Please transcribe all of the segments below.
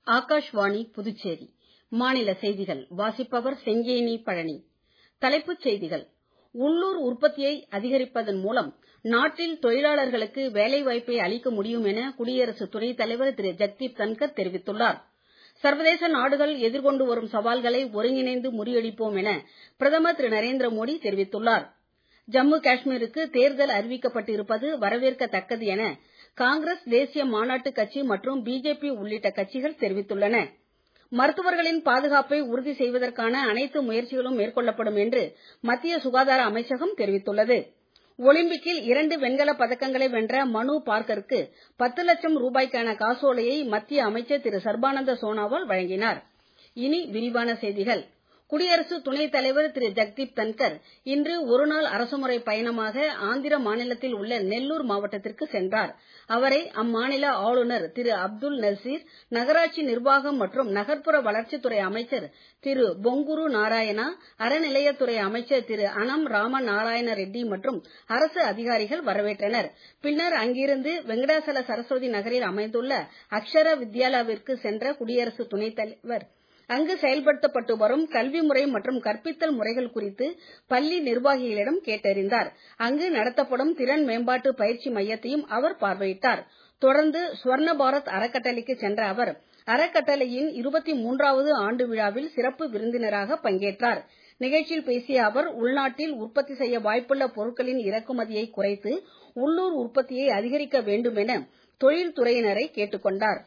ஆகாஷ்வாணி புதுச்சேரி மாநில செய்திகள் வாசிப்பவர் செங்கேனி பழனி தலைப்புச் செய்திகள் உள்ளூர் உற்பத்தியை அதிகரிப்பதன் மூலம் நாட்டில் தொழிலாளர்களுக்கு வேலைவாய்ப்பை அளிக்க முடியும் என குடியரசு துணைத் தலைவர் திரு ஜெக்தீப் தன்கர் தெரிவித்துள்ளார் சர்வதேச நாடுகள் எதிர்கொண்டு வரும் சவால்களை ஒருங்கிணைந்து முறியடிப்போம் என பிரதமர் திரு நரேந்திர மோடி தெரிவித்துள்ளார் ஜம்மு காஷ்மீருக்கு தேர்தல் அறிவிக்கப்பட்டு இருப்பது வரவேற்கத்தக்கது என காங்கிரஸ் தேசிய மாநாட்டு கட்சி மற்றும் பிஜேபி உள்ளிட்ட கட்சிகள் தெரிவித்துள்ளன மருத்துவர்களின் பாதுகாப்பை உறுதி செய்வதற்கான அனைத்து முயற்சிகளும் மேற்கொள்ளப்படும் என்று மத்திய சுகாதார அமைச்சகம் தெரிவித்துள்ளது ஒலிம்பிக்கில் இரண்டு வெண்கலப் பதக்கங்களை வென்ற மனு பார்க்கருக்கு பத்து லட்சம் ரூபாய்க்கான காசோலையை மத்திய அமைச்சர் திரு சர்பானந்த சோனாவால் வழங்கினார் இனி விரிவான செய்திகள் குடியரசு துணைத் தலைவர் திரு ஜெக்தீப் தன்கர் இன்று ஒருநாள் அரசுமுறை பயணமாக ஆந்திர மாநிலத்தில் உள்ள நெல்லூர் மாவட்டத்திற்கு சென்றார் அவரை அம்மாநில ஆளுநர் திரு அப்துல் நசீர் நகராட்சி நிர்வாகம் மற்றும் நகர்ப்புற வளர்ச்சித்துறை அமைச்சர் திரு பொங்குரு நாராயணா அறநிலையத்துறை அமைச்சர் திரு அனம் ராம நாராயண ரெட்டி மற்றும் அரசு அதிகாரிகள் வரவேற்றனர் பின்னர் அங்கிருந்து வெங்கடாசல சரஸ்வதி நகரில் அமைந்துள்ள அக்ஷர வித்யாலாவிற்கு சென்ற குடியரசு துணைத் தலைவர் அங்கு செயல்படுத்தப்பட்டு வரும் கல்வி முறை மற்றும் கற்பித்தல் முறைகள் குறித்து பள்ளி நிர்வாகிகளிடம் கேட்டறிந்தார் அங்கு நடத்தப்படும் திறன் மேம்பாட்டு பயிற்சி மையத்தையும் அவர் பார்வையிட்டார் தொடர்ந்து ஸ்வர்ண பாரத் அறக்கட்டளைக்கு சென்ற அவர் அறக்கட்டளையின் இருபத்தி மூன்றாவது ஆண்டு விழாவில் சிறப்பு விருந்தினராக பங்கேற்றார் நிகழ்ச்சியில் பேசிய அவர் உள்நாட்டில் உற்பத்தி செய்ய வாய்ப்புள்ள பொருட்களின் இறக்குமதியை குறைத்து உள்ளூர் உற்பத்தியை அதிகரிக்க வேண்டும் என தொழில்துறையினரை கேட்டுக் கொண்டார்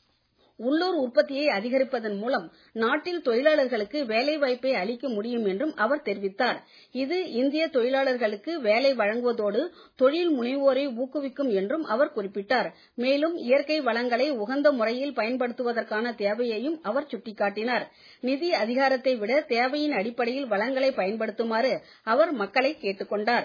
உள்ளூர் உற்பத்தியை அதிகரிப்பதன் மூலம் நாட்டில் தொழிலாளர்களுக்கு வேலைவாய்ப்பை அளிக்க முடியும் என்றும் அவர் தெரிவித்தார் இது இந்திய தொழிலாளர்களுக்கு வேலை வழங்குவதோடு தொழில் முனைவோரை ஊக்குவிக்கும் என்றும் அவர் குறிப்பிட்டார் மேலும் இயற்கை வளங்களை உகந்த முறையில் பயன்படுத்துவதற்கான தேவையையும் அவர் சுட்டிக்காட்டினார் நிதி அதிகாரத்தை விட தேவையின் அடிப்படையில் வளங்களை பயன்படுத்துமாறு அவர் மக்களை கேட்டுக் கொண்டார்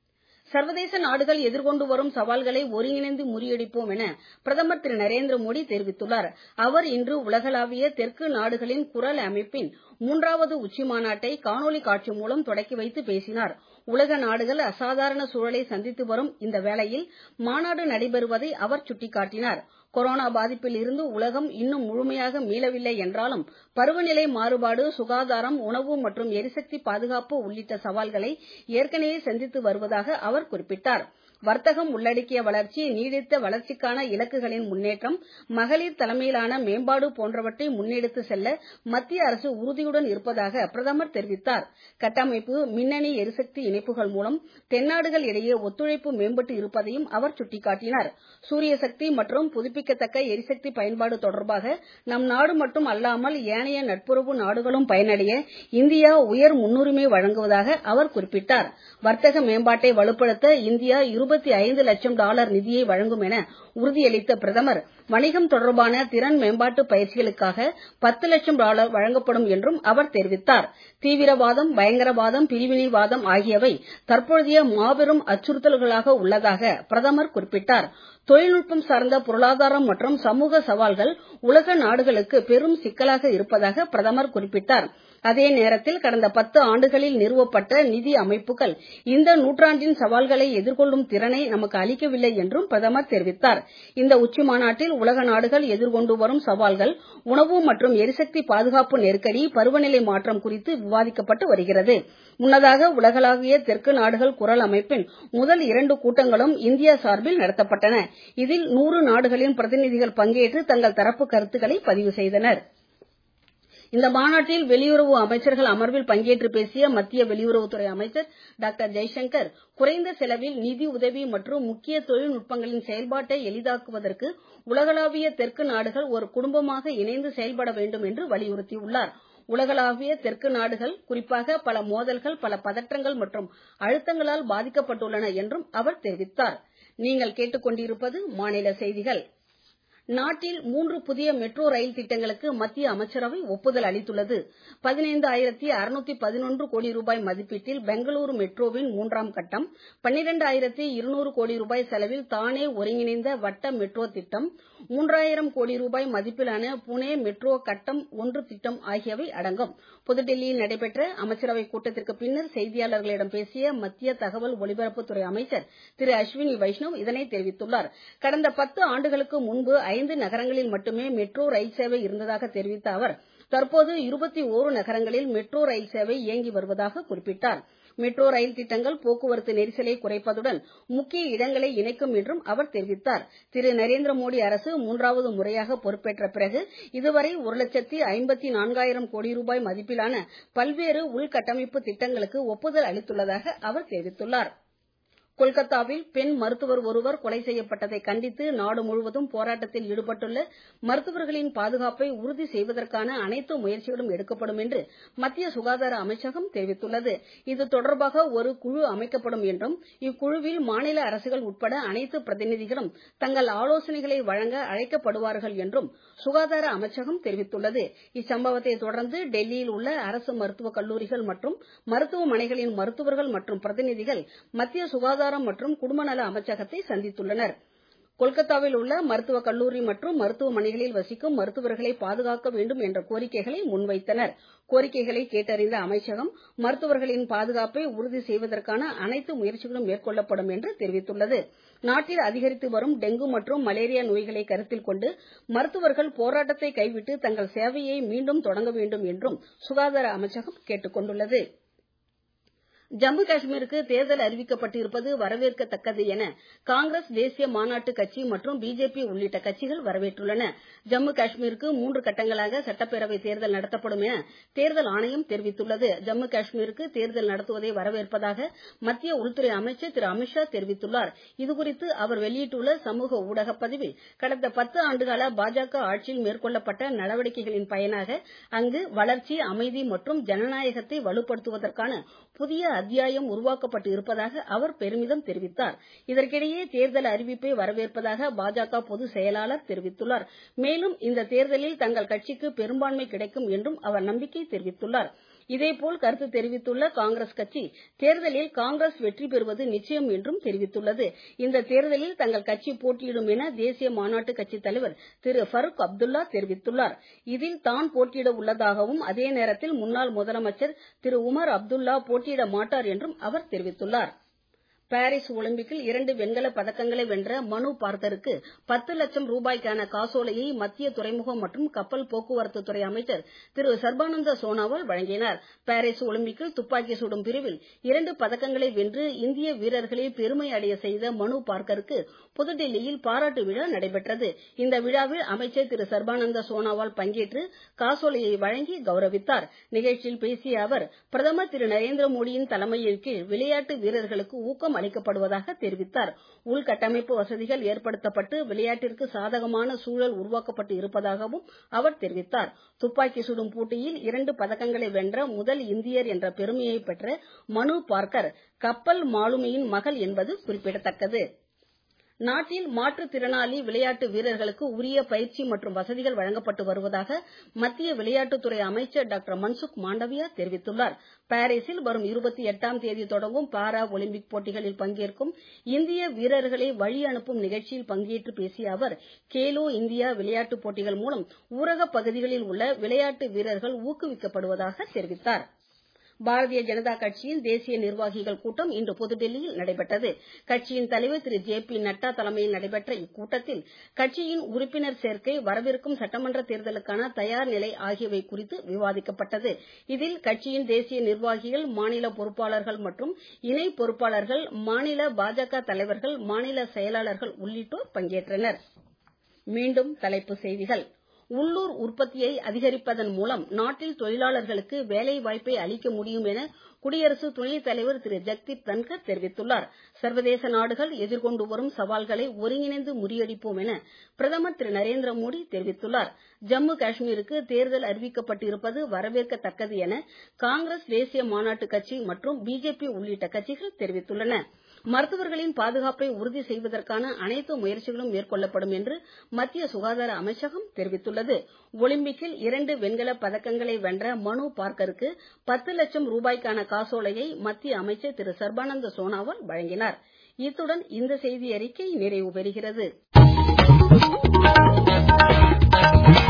சர்வதேச நாடுகள் எதிர்கொண்டு வரும் சவால்களை ஒருங்கிணைந்து முறியடிப்போம் என பிரதமர் திரு நரேந்திர மோடி தெரிவித்துள்ளார் அவர் இன்று உலகளாவிய தெற்கு நாடுகளின் குரல் அமைப்பின் மூன்றாவது உச்சி மாநாட்டை காணொலி காட்சி மூலம் தொடக்கி வைத்து பேசினார் உலக நாடுகள் அசாதாரண சூழலை சந்தித்து வரும் இந்த வேளையில் மாநாடு நடைபெறுவதை அவர் சுட்டிக்காட்டினார் கொரோனா பாதிப்பில் இருந்து உலகம் இன்னும் முழுமையாக மீளவில்லை என்றாலும் பருவநிலை மாறுபாடு சுகாதாரம் உணவு மற்றும் எரிசக்தி பாதுகாப்பு உள்ளிட்ட சவால்களை ஏற்கனவே சந்தித்து வருவதாக அவர் குறிப்பிட்டார் வர்த்தகம் உள்ளடக்கிய வளர்ச்சி நீடித்த வளர்ச்சிக்கான இலக்குகளின் முன்னேற்றம் மகளிர் தலைமையிலான மேம்பாடு போன்றவற்றை முன்னெடுத்து செல்ல மத்திய அரசு உறுதியுடன் இருப்பதாக பிரதமர் தெரிவித்தார் கட்டமைப்பு மின்னணு எரிசக்தி இணைப்புகள் மூலம் தென்னாடுகள் இடையே ஒத்துழைப்பு மேம்பட்டு இருப்பதையும் அவர் சுட்டிக்காட்டினார் சூரிய சக்தி மற்றும் புதுப்பிக்கத்தக்க எரிசக்தி பயன்பாடு தொடர்பாக நம் நாடு மட்டும் அல்லாமல் ஏனைய நட்புறவு நாடுகளும் பயனடைய இந்தியா உயர் முன்னுரிமை வழங்குவதாக அவர் குறிப்பிட்டார் வர்த்தக மேம்பாட்டை வலுப்படுத்த இந்தியா இருபத்தி ஐந்து லட்சம் டாலர் நிதியை வழங்கும் என உறுதியளித்த பிரதமர் வணிகம் தொடர்பான திறன் மேம்பாட்டு பயிற்சிகளுக்காக பத்து லட்சம் டாலர் வழங்கப்படும் என்றும் அவர் தெரிவித்தார் தீவிரவாதம் பயங்கரவாதம் பிரிவினைவாதம் ஆகியவை தற்போதைய மாபெரும் அச்சுறுத்தல்களாக உள்ளதாக பிரதமர் குறிப்பிட்டார் தொழில்நுட்பம் சார்ந்த பொருளாதாரம் மற்றும் சமூக சவால்கள் உலக நாடுகளுக்கு பெரும் சிக்கலாக இருப்பதாக பிரதமர் குறிப்பிட்டார் அதே நேரத்தில் கடந்த பத்து ஆண்டுகளில் நிறுவப்பட்ட நிதி அமைப்புகள் இந்த நூற்றாண்டின் சவால்களை எதிர்கொள்ளும் திறனை நமக்கு அளிக்கவில்லை என்றும் பிரதமர் தெரிவித்தார் இந்த உச்சி மாநாட்டில் உலக நாடுகள் எதிர்கொண்டு வரும் சவால்கள் உணவு மற்றும் எரிசக்தி பாதுகாப்பு நெருக்கடி பருவநிலை மாற்றம் குறித்து விவாதிக்கப்பட்டு வருகிறது முன்னதாக உலகளாவிய தெற்கு நாடுகள் குரல் அமைப்பின் முதல் இரண்டு கூட்டங்களும் இந்தியா சார்பில் நடத்தப்பட்டன இதில் நூறு நாடுகளின் பிரதிநிதிகள் பங்கேற்று தங்கள் தரப்பு கருத்துக்களை பதிவு செய்தனர் இந்த மாநாட்டில் வெளியுறவு அமைச்சர்கள் அமர்வில் பங்கேற்று பேசிய மத்திய வெளியுறவுத்துறை அமைச்சர் டாக்டர் ஜெய்சங்கர் குறைந்த செலவில் நிதி உதவி மற்றும் முக்கிய தொழில்நுட்பங்களின் செயல்பாட்டை எளிதாக்குவதற்கு உலகளாவிய தெற்கு நாடுகள் ஒரு குடும்பமாக இணைந்து செயல்பட வேண்டும் என்று வலியுறுத்தியுள்ளார் உலகளாவிய தெற்கு நாடுகள் குறிப்பாக பல மோதல்கள் பல பதற்றங்கள் மற்றும் அழுத்தங்களால் பாதிக்கப்பட்டுள்ளன என்றும் அவர் தெரிவித்தார் நீங்கள் கேட்டுக்கொண்டிருப்பது மாநில செய்திகள் நாட்டில் மூன்று புதிய மெட்ரோ ரயில் திட்டங்களுக்கு மத்திய அமைச்சரவை ஒப்புதல் அளித்துள்ளது பதினைந்து ஆயிரத்தி அறுநூத்தி பதினொன்று கோடி ரூபாய் மதிப்பீட்டில் பெங்களூரு மெட்ரோவின் மூன்றாம் கட்டம் பன்னிரண்டு ஆயிரத்தி இருநூறு கோடி ரூபாய் செலவில் தானே ஒருங்கிணைந்த வட்ட மெட்ரோ திட்டம் மூன்றாயிரம் கோடி ரூபாய் மதிப்பிலான புனே மெட்ரோ கட்டம் ஒன்று திட்டம் ஆகியவை அடங்கும் புதுடெல்லியில் நடைபெற்ற அமைச்சரவை கூட்டத்திற்கு பின்னர் செய்தியாளர்களிடம் பேசிய மத்திய தகவல் ஒலிபரப்புத்துறை அமைச்சர் திரு அஸ்வினி வைஷ்ணவ் இதனை தெரிவித்துள்ளார் கடந்த பத்து ஆண்டுகளுக்கு முன்பு ஐந்து நகரங்களில் மட்டுமே மெட்ரோ ரயில் சேவை இருந்ததாக தெரிவித்த அவர் தற்போது இருபத்தி ஓரு நகரங்களில் மெட்ரோ ரயில் சேவை இயங்கி வருவதாக குறிப்பிட்டார் மெட்ரோ ரயில் திட்டங்கள் போக்குவரத்து நெரிசலை குறைப்பதுடன் முக்கிய இடங்களை இணைக்கும் என்றும் அவர் தெரிவித்தார் திரு நரேந்திர மோடி அரசு மூன்றாவது முறையாக பொறுப்பேற்ற பிறகு இதுவரை ஒரு லட்சத்தி ஐம்பத்தி நான்காயிரம் கோடி ரூபாய் மதிப்பிலான பல்வேறு உள்கட்டமைப்பு திட்டங்களுக்கு ஒப்புதல் அளித்துள்ளதாக அவர் தெரிவித்துள்ளார் கொல்கத்தாவில் பெண் மருத்துவர் ஒருவர் கொலை செய்யப்பட்டதை கண்டித்து நாடு முழுவதும் போராட்டத்தில் ஈடுபட்டுள்ள மருத்துவர்களின் பாதுகாப்பை உறுதி செய்வதற்கான அனைத்து முயற்சிகளும் எடுக்கப்படும் என்று மத்திய சுகாதார அமைச்சகம் தெரிவித்துள்ளது இது தொடர்பாக ஒரு குழு அமைக்கப்படும் என்றும் இக்குழுவில் மாநில அரசுகள் உட்பட அனைத்து பிரதிநிதிகளும் தங்கள் ஆலோசனைகளை வழங்க அழைக்கப்படுவார்கள் என்றும் சுகாதார அமைச்சகம் தெரிவித்துள்ளது இச்சம்பவத்தை தொடர்ந்து டெல்லியில் உள்ள அரசு மருத்துவக் கல்லூரிகள் மற்றும் மருத்துவமனைகளின் மருத்துவர்கள் மற்றும் பிரதிநிதிகள் மத்திய சுகாதார சுகாதாரம் மற்றும் குடும்பநல அமைச்சகத்தை சந்தித்துள்ளனர் கொல்கத்தாவில் உள்ள மருத்துவக் கல்லூரி மற்றும் மருத்துவமனைகளில் வசிக்கும் மருத்துவர்களை பாதுகாக்க வேண்டும் என்ற கோரிக்கைகளை முன்வைத்தனர் கோரிக்கைகளை கேட்டறிந்த அமைச்சகம் மருத்துவர்களின் பாதுகாப்பை உறுதி செய்வதற்கான அனைத்து முயற்சிகளும் மேற்கொள்ளப்படும் என்று தெரிவித்துள்ளது நாட்டில் அதிகரித்து வரும் டெங்கு மற்றும் மலேரியா நோய்களை கருத்தில் கொண்டு மருத்துவர்கள் போராட்டத்தை கைவிட்டு தங்கள் சேவையை மீண்டும் தொடங்க வேண்டும் என்றும் சுகாதார அமைச்சகம் கேட்டுக் கொண்டுள்ளது ஜம்மு காஷ்மீருக்கு தேர்தல் அறிவிக்கப்பட்டிருப்பது வரவேற்கத்தக்கது என காங்கிரஸ் தேசிய மாநாட்டு கட்சி மற்றும் பிஜேபி உள்ளிட்ட கட்சிகள் வரவேற்றுள்ளன ஜம்மு காஷ்மீருக்கு மூன்று கட்டங்களாக சட்டப்பேரவை தேர்தல் நடத்தப்படும் என தேர்தல் ஆணையம் தெரிவித்துள்ளது ஜம்மு காஷ்மீருக்கு தேர்தல் நடத்துவதை வரவேற்பதாக மத்திய உள்துறை அமைச்சர் திரு அமித்ஷா தெரிவித்துள்ளார் இதுகுறித்து அவர் வெளியிட்டுள்ள சமூக ஊடக பதிவில் கடந்த பத்து ஆண்டுகால பாஜக ஆட்சியில் மேற்கொள்ளப்பட்ட நடவடிக்கைகளின் பயனாக அங்கு வளர்ச்சி அமைதி மற்றும் ஜனநாயகத்தை வலுப்படுத்துவதற்கான புதிய அத்தியாயம் உருவாக்கப்பட்டு இருப்பதாக அவர் பெருமிதம் தெரிவித்தார் இதற்கிடையே தேர்தல் அறிவிப்பை வரவேற்பதாக பாஜக பொதுச் செயலாளர் தெரிவித்துள்ளார் மேலும் இந்த தேர்தலில் தங்கள் கட்சிக்கு பெரும்பான்மை கிடைக்கும் என்றும் அவர் நம்பிக்கை தெரிவித்துள்ளார் இதேபோல் கருத்து தெரிவித்துள்ள காங்கிரஸ் கட்சி தேர்தலில் காங்கிரஸ் வெற்றி பெறுவது நிச்சயம் என்றும் தெரிவித்துள்ளது இந்த தேர்தலில் தங்கள் கட்சி போட்டியிடும் என தேசிய மாநாட்டு கட்சித் தலைவர் திரு ஃபருக் அப்துல்லா தெரிவித்துள்ளார் இதில் தான் போட்டியிட உள்ளதாகவும் அதே நேரத்தில் முன்னாள் முதலமைச்சர் திரு உமர் அப்துல்லா போட்டியிட மாட்டார் என்றும் அவர் தெரிவித்துள்ளார் பாரிஸ் ஒலிம்பிக்கில் இரண்டு வெண்கலப் பதக்கங்களை வென்ற மனு பார்க்கருக்கு பத்து லட்சம் ரூபாய்க்கான காசோலையை மத்திய துறைமுகம் மற்றும் கப்பல் போக்குவரத்து துறை அமைச்சர் திரு சர்பானந்த சோனாவால் வழங்கினார் பாரிஸ் ஒலிம்பிக்கில் துப்பாக்கி சுடும் பிரிவில் இரண்டு பதக்கங்களை வென்று இந்திய வீரர்களை பெருமை அடைய செய்த மனு பார்க்கருக்கு புதுடெல்லியில் பாராட்டு விழா நடைபெற்றது இந்த விழாவில் அமைச்சர் திரு சர்பானந்த சோனாவால் பங்கேற்று காசோலையை வழங்கி கௌரவித்தார் நிகழ்ச்சியில் பேசிய அவர் பிரதமர் திரு நரேந்திர மோடியின் தலைமையின் கீழ் விளையாட்டு வீரர்களுக்கு ஊக்கம் அளிக்கப்படுவதாக தெரிவித்தார் உள்கட்டமைப்பு வசதிகள் ஏற்படுத்தப்பட்டு விளையாட்டிற்கு சாதகமான சூழல் உருவாக்கப்பட்டு இருப்பதாகவும் அவர் தெரிவித்தார் துப்பாக்கி சுடும் போட்டியில் இரண்டு பதக்கங்களை வென்ற முதல் இந்தியர் என்ற பெருமையை பெற்ற மனு பார்க்கர் கப்பல் மாலுமியின் மகள் என்பது குறிப்பிடத்தக்கது நாட்டில் மாற்றுத் திறனாளி விளையாட்டு வீரர்களுக்கு உரிய பயிற்சி மற்றும் வசதிகள் வழங்கப்பட்டு வருவதாக மத்திய விளையாட்டுத்துறை அமைச்சர் டாக்டர் மன்சுக் மாண்டவியா தெரிவித்துள்ளார் பாரிஸில் வரும் இருபத்தி எட்டாம் தேதி தொடங்கும் பாரா ஒலிம்பிக் போட்டிகளில் பங்கேற்கும் இந்திய வீரர்களை வழி அனுப்பும் நிகழ்ச்சியில் பங்கேற்று பேசிய அவர் கேலோ இந்தியா விளையாட்டுப் போட்டிகள் மூலம் ஊரகப் பகுதிகளில் உள்ள விளையாட்டு வீரர்கள் ஊக்குவிக்கப்படுவதாக தெரிவித்தார் பாரதிய ஜனதா கட்சியின் தேசிய நிர்வாகிகள் கூட்டம் இன்று புதுடெல்லியில் நடைபெற்றது கட்சியின் தலைவர் திரு ஜே பி நட்டா தலைமையில் நடைபெற்ற இக்கூட்டத்தில் கட்சியின் உறுப்பினர் சேர்க்கை வரவிருக்கும் சட்டமன்ற தேர்தலுக்கான தயார் நிலை ஆகியவை குறித்து விவாதிக்கப்பட்டது இதில் கட்சியின் தேசிய நிர்வாகிகள் மாநில பொறுப்பாளர்கள் மற்றும் இணை பொறுப்பாளர்கள் மாநில பாஜக தலைவர்கள் மாநில செயலாளர்கள் உள்ளிட்டோர் பங்கேற்றனர் மீண்டும் தலைப்புச் செய்திகள் உள்ளூர் உற்பத்தியை அதிகரிப்பதன் மூலம் நாட்டில் தொழிலாளர்களுக்கு வேலை வாய்ப்பை அளிக்க முடியும் என குடியரசு துணைத் தலைவர் திரு ஜெக்தீப் தன்கர் தெரிவித்துள்ளார் சர்வதேச நாடுகள் எதிர்கொண்டு வரும் சவால்களை ஒருங்கிணைந்து முறியடிப்போம் என பிரதமர் திரு நரேந்திர மோடி தெரிவித்துள்ளார் ஜம்மு காஷ்மீருக்கு தேர்தல் அறிவிக்கப்பட்டிருப்பது வரவேற்கத்தக்கது என காங்கிரஸ் தேசிய மாநாட்டு கட்சி மற்றும் பிஜேபி உள்ளிட்ட கட்சிகள் தெரிவித்துள்ளன மருத்துவர்களின் பாதுகாப்பை உறுதி செய்வதற்கான அனைத்து முயற்சிகளும் மேற்கொள்ளப்படும் என்று மத்திய சுகாதார அமைச்சகம் தெரிவித்துள்ளது ஒலிம்பிக்கில் இரண்டு வெண்கலப் பதக்கங்களை வென்ற மனு பார்க்கருக்கு பத்து லட்சம் ரூபாய்க்கான காசோலையை மத்திய அமைச்சர் திரு சர்பானந்த சோனாவால் வழங்கினார் இத்துடன் இந்த செய்தி அறிக்கை நிறைவு பெறுகிறது